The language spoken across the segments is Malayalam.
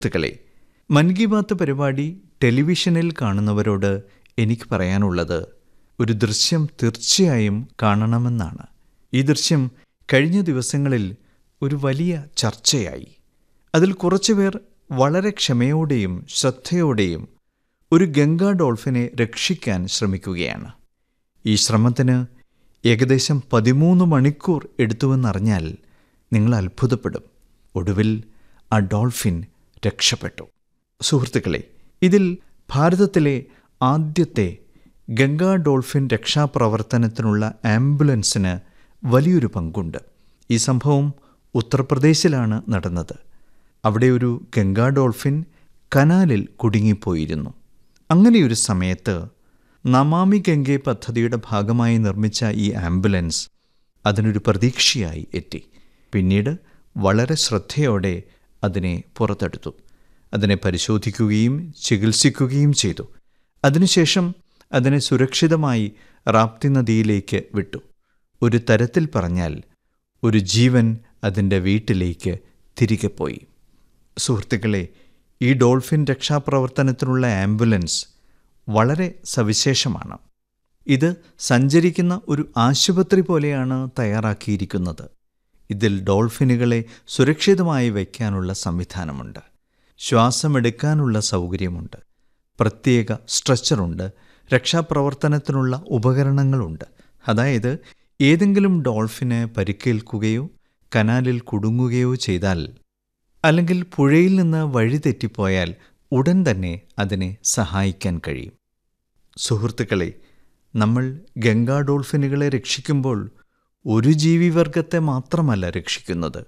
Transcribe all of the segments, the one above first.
സുഹൃത്തുക്കളെ മൻ കി ബാത്ത് പരിപാടി ടെലിവിഷനിൽ കാണുന്നവരോട് എനിക്ക് പറയാനുള്ളത് ഒരു ദൃശ്യം തീർച്ചയായും കാണണമെന്നാണ് ഈ ദൃശ്യം കഴിഞ്ഞ ദിവസങ്ങളിൽ ഒരു വലിയ ചർച്ചയായി അതിൽ കുറച്ചുപേർ വളരെ ക്ഷമയോടെയും ശ്രദ്ധയോടെയും ഒരു ഗംഗാ ഡോൾഫിനെ രക്ഷിക്കാൻ ശ്രമിക്കുകയാണ് ഈ ശ്രമത്തിന് ഏകദേശം പതിമൂന്ന് മണിക്കൂർ എടുത്തുവെന്നറിഞ്ഞാൽ നിങ്ങൾ അത്ഭുതപ്പെടും ഒടുവിൽ ആ ഡോൾഫിൻ രക്ഷപ്പെട്ടു സുഹൃത്തുക്കളെ ഇതിൽ ഭാരതത്തിലെ ആദ്യത്തെ ഗംഗാ ഡോൾഫിൻ രക്ഷാപ്രവർത്തനത്തിനുള്ള ആംബുലൻസിന് വലിയൊരു പങ്കുണ്ട് ഈ സംഭവം ഉത്തർപ്രദേശിലാണ് നടന്നത് അവിടെ ഒരു ഗംഗാ ഡോൾഫിൻ കനാലിൽ കുടുങ്ങിപ്പോയിരുന്നു അങ്ങനെയൊരു സമയത്ത് നമാമി ഗംഗെ പദ്ധതിയുടെ ഭാഗമായി നിർമ്മിച്ച ഈ ആംബുലൻസ് അതിനൊരു പ്രതീക്ഷയായി എത്തി പിന്നീട് വളരെ ശ്രദ്ധയോടെ അതിനെ പുറത്തെടുത്തു അതിനെ പരിശോധിക്കുകയും ചികിത്സിക്കുകയും ചെയ്തു അതിനുശേഷം അതിനെ സുരക്ഷിതമായി റാപ്തി നദിയിലേക്ക് വിട്ടു ഒരു തരത്തിൽ പറഞ്ഞാൽ ഒരു ജീവൻ അതിൻ്റെ വീട്ടിലേക്ക് തിരികെ പോയി സുഹൃത്തുക്കളെ ഈ ഡോൾഫിൻ രക്ഷാപ്രവർത്തനത്തിനുള്ള ആംബുലൻസ് വളരെ സവിശേഷമാണ് ഇത് സഞ്ചരിക്കുന്ന ഒരു ആശുപത്രി പോലെയാണ് തയ്യാറാക്കിയിരിക്കുന്നത് ഇതിൽ ഡോൾഫിനുകളെ സുരക്ഷിതമായി വയ്ക്കാനുള്ള സംവിധാനമുണ്ട് ശ്വാസമെടുക്കാനുള്ള സൗകര്യമുണ്ട് പ്രത്യേക സ്ട്രെച്ചറുണ്ട് രക്ഷാപ്രവർത്തനത്തിനുള്ള ഉപകരണങ്ങളുണ്ട് അതായത് ഏതെങ്കിലും ഡോൾഫിന് പരിക്കേൽക്കുകയോ കനാലിൽ കുടുങ്ങുകയോ ചെയ്താൽ അല്ലെങ്കിൽ പുഴയിൽ നിന്ന് വഴിതെറ്റിപ്പോയാൽ ഉടൻ തന്നെ അതിനെ സഹായിക്കാൻ കഴിയും സുഹൃത്തുക്കളെ നമ്മൾ ഗംഗാ ഡോൾഫിനുകളെ രക്ഷിക്കുമ്പോൾ ഒരു ജീവിവർഗത്തെ മാത്രമല്ല രക്ഷിക്കുന്നത്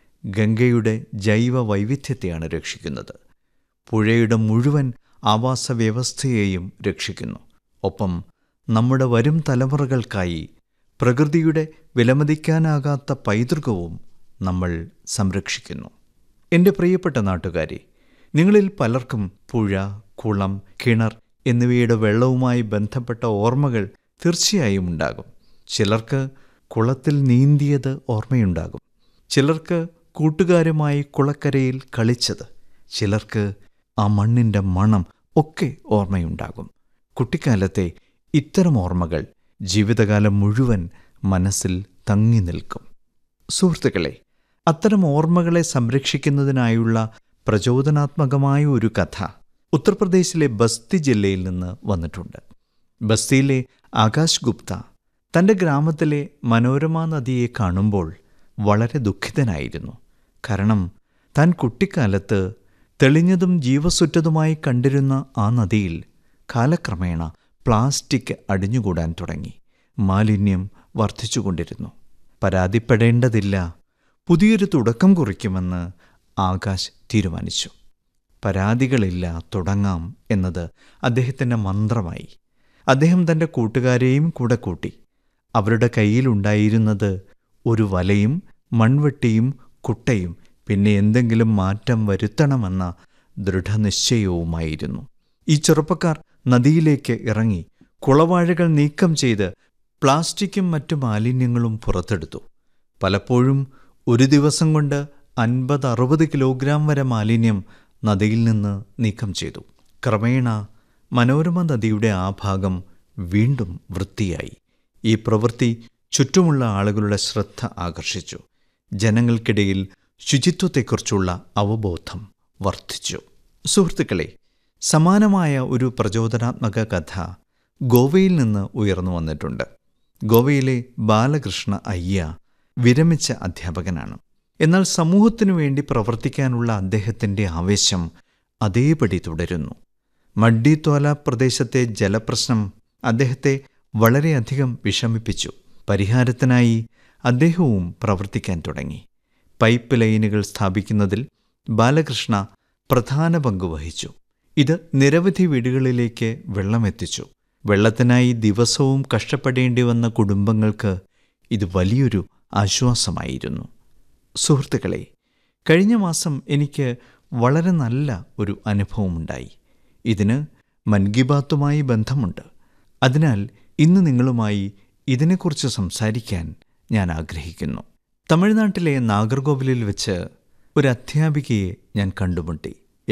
ഗംഗയുടെ ജൈവ വൈവിധ്യത്തെയാണ് രക്ഷിക്കുന്നത് പുഴയുടെ മുഴുവൻ ആവാസ വ്യവസ്ഥയെയും രക്ഷിക്കുന്നു ഒപ്പം നമ്മുടെ വരും തലമുറകൾക്കായി പ്രകൃതിയുടെ വിലമതിക്കാനാകാത്ത പൈതൃകവും നമ്മൾ സംരക്ഷിക്കുന്നു എൻ്റെ പ്രിയപ്പെട്ട നാട്ടുകാരെ നിങ്ങളിൽ പലർക്കും പുഴ കുളം കിണർ എന്നിവയുടെ വെള്ളവുമായി ബന്ധപ്പെട്ട ഓർമ്മകൾ തീർച്ചയായും ഉണ്ടാകും ചിലർക്ക് കുളത്തിൽ നീന്തിയത് ഓർമ്മയുണ്ടാകും ചിലർക്ക് കൂട്ടുകാരുമായി കുളക്കരയിൽ കളിച്ചത് ചിലർക്ക് ആ മണ്ണിൻ്റെ മണം ഒക്കെ ഓർമ്മയുണ്ടാകും കുട്ടിക്കാലത്തെ ഇത്തരം ഓർമ്മകൾ ജീവിതകാലം മുഴുവൻ മനസ്സിൽ തങ്ങി നിൽക്കും സുഹൃത്തുക്കളെ അത്തരം ഓർമ്മകളെ സംരക്ഷിക്കുന്നതിനായുള്ള പ്രചോദനാത്മകമായ ഒരു കഥ ഉത്തർപ്രദേശിലെ ബസ്തി ജില്ലയിൽ നിന്ന് വന്നിട്ടുണ്ട് ബസ്തിയിലെ ആകാശ് ഗുപ്ത തൻ്റെ ഗ്രാമത്തിലെ മനോരമ നദിയെ കാണുമ്പോൾ വളരെ ദുഃഖിതനായിരുന്നു കാരണം താൻ കുട്ടിക്കാലത്ത് തെളിഞ്ഞതും ജീവസുറ്റതുമായി കണ്ടിരുന്ന ആ നദിയിൽ കാലക്രമേണ പ്ലാസ്റ്റിക് അടിഞ്ഞുകൂടാൻ തുടങ്ങി മാലിന്യം വർദ്ധിച്ചുകൊണ്ടിരുന്നു പരാതിപ്പെടേണ്ടതില്ല പുതിയൊരു തുടക്കം കുറിക്കുമെന്ന് ആകാശ് തീരുമാനിച്ചു പരാതികളില്ല തുടങ്ങാം എന്നത് അദ്ദേഹത്തിൻ്റെ മന്ത്രമായി അദ്ദേഹം തൻ്റെ കൂട്ടുകാരെയും കൂടെ കൂട്ടി അവരുടെ കയ്യിലുണ്ടായിരുന്നത് ഒരു വലയും മൺവെട്ടിയും കുട്ടയും പിന്നെ എന്തെങ്കിലും മാറ്റം വരുത്തണമെന്ന ദൃഢനിശ്ചയവുമായിരുന്നു ഈ ചെറുപ്പക്കാർ നദിയിലേക്ക് ഇറങ്ങി കുളവാഴകൾ നീക്കം ചെയ്ത് പ്ലാസ്റ്റിക്കും മറ്റു മാലിന്യങ്ങളും പുറത്തെടുത്തു പലപ്പോഴും ഒരു ദിവസം കൊണ്ട് അൻപത് അറുപത് കിലോഗ്രാം വരെ മാലിന്യം നദിയിൽ നിന്ന് നീക്കം ചെയ്തു ക്രമേണ മനോരമ നദിയുടെ ആ ഭാഗം വീണ്ടും വൃത്തിയായി ഈ പ്രവൃത്തി ചുറ്റുമുള്ള ആളുകളുടെ ശ്രദ്ധ ആകർഷിച്ചു ജനങ്ങൾക്കിടയിൽ ശുചിത്വത്തെക്കുറിച്ചുള്ള അവബോധം വർദ്ധിച്ചു സുഹൃത്തുക്കളെ സമാനമായ ഒരു പ്രചോദനാത്മക കഥ ഗോവയിൽ നിന്ന് ഉയർന്നു വന്നിട്ടുണ്ട് ഗോവയിലെ ബാലകൃഷ്ണ അയ്യ വിരമിച്ച അധ്യാപകനാണ് എന്നാൽ സമൂഹത്തിനു വേണ്ടി പ്രവർത്തിക്കാനുള്ള അദ്ദേഹത്തിൻ്റെ ആവേശം അതേപടി തുടരുന്നു മഡ്ഡിത്തോല പ്രദേശത്തെ ജലപ്രശ്നം അദ്ദേഹത്തെ വളരെയധികം വിഷമിപ്പിച്ചു പരിഹാരത്തിനായി അദ്ദേഹവും പ്രവർത്തിക്കാൻ തുടങ്ങി പൈപ്പ് ലൈനുകൾ സ്ഥാപിക്കുന്നതിൽ ബാലകൃഷ്ണ പ്രധാന പങ്ക് വഹിച്ചു ഇത് നിരവധി വീടുകളിലേക്ക് വെള്ളമെത്തിച്ചു വെള്ളത്തിനായി ദിവസവും കഷ്ടപ്പെടേണ്ടി വന്ന കുടുംബങ്ങൾക്ക് ഇത് വലിയൊരു ആശ്വാസമായിരുന്നു സുഹൃത്തുക്കളെ കഴിഞ്ഞ മാസം എനിക്ക് വളരെ നല്ല ഒരു അനുഭവമുണ്ടായി ഇതിന് മൻ കി ബാത്തുമായി ബന്ധമുണ്ട് അതിനാൽ ഇന്ന് നിങ്ങളുമായി ഇതിനെക്കുറിച്ച് സംസാരിക്കാൻ ഞാൻ ആഗ്രഹിക്കുന്നു തമിഴ്നാട്ടിലെ നാഗർകോവിലിൽ വെച്ച് ഒരു അധ്യാപികയെ ഞാൻ കണ്ടുമുട്ടി